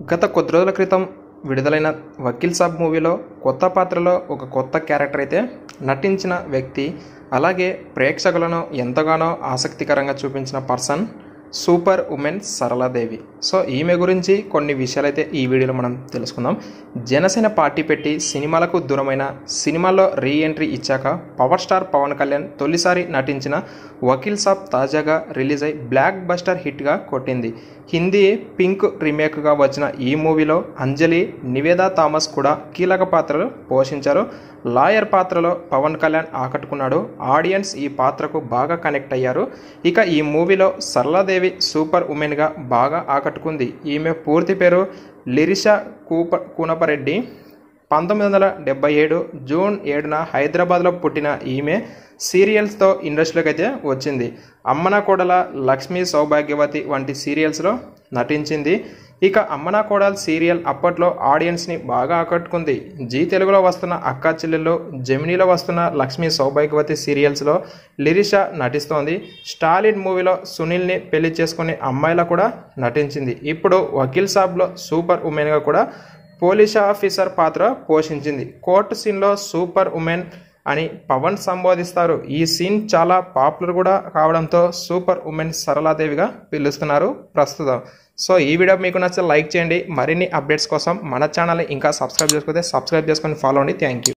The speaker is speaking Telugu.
గత కొద్ది రోజుల క్రితం విడుదలైన వకీల్ సాబ్ మూవీలో కొత్త పాత్రలో ఒక కొత్త క్యారెక్టర్ అయితే నటించిన వ్యక్తి అలాగే ప్రేక్షకులను ఎంతగానో ఆసక్తికరంగా చూపించిన person super women Saraladevi so ఈమె గురించి కొన్ని విషయాలైతే ఈ వీడియోలో మనం తెలుసుకుందాం జనసేన పార్టీ పెట్టి సినిమాలకు దూరమైన సినిమాల్లో రీ ఎంట్రీ ఇచ్చాక పవర్ స్టార్ పవన్ కళ్యాణ్ తొలిసారి నటించిన వకీల్ సాబ్ తాజాగా రిలీజ్ అయి బ్లాక్ బస్టర్ హిట్గా కొట్టింది హిందీ పింక్ రీమేక్గా వచ్చిన ఈ మూవీలో అంజలి నివేదా థామస్ కూడా కీలక పాత్రలు పోషించారు లాయర్ పాత్రలో పవన్ కళ్యాణ్ ఆకట్టుకున్నాడు ఆడియన్స్ ఈ పాత్రకు బాగా కనెక్ట్ అయ్యారు ఇక ఈ మూవీలో సరళాదేవి సూపర్ ఉమెన్గా బాగా ఆకట్టుకుంది ఈమె పూర్తి పేరు లిరిషా కూప కూనపరెడ్డి పంతొమ్మిది వందల డెబ్బై ఏడు జూన్ ఏడున హైదరాబాద్లో పుట్టిన ఈమె సీరియల్స్తో ఇండస్ట్రీలోకి అయితే వచ్చింది అమ్మన కోడల లక్ష్మీ సౌభాగ్యవతి వంటి సీరియల్స్లో నటించింది ఇక అమ్మన కోడల్ సీరియల్ అప్పట్లో ఆడియన్స్ని బాగా ఆకట్టుకుంది జీ తెలుగులో వస్తున్న అక్కా చెల్లెళ్ళు జమినీలో వస్తున్న లక్ష్మీ సౌభాగ్యవతి సీరియల్స్లో లిరిషా నటిస్తోంది స్టాలిన్ మూవీలో సునీల్ని పెళ్లి చేసుకునే అమ్మాయిలా కూడా నటించింది ఇప్పుడు వకీల్ సాబ్లో సూపర్ ఉమెన్గా కూడా పోలీస్ ఆఫీసర్ పాత్ర పోషించింది కోర్టు సీన్లో సూపర్ ఉమెన్ అని పవన్ సంబోధిస్తారు ఈ సీన్ చాలా పాపులర్ కూడా కావడంతో సూపర్ ఉమెన్ సరళాదేవిగా పిలుస్తున్నారు ప్రస్తుతం సో ఈ వీడియో మీకు నచ్చితే లైక్ చేయండి మరిన్ని అప్డేట్స్ కోసం మన ఛానల్ ఇంకా సబ్స్క్రైబ్ చేసుకుంటే సబ్స్క్రైబ్ చేసుకొని ఫాలో అండి థ్యాంక్ యూ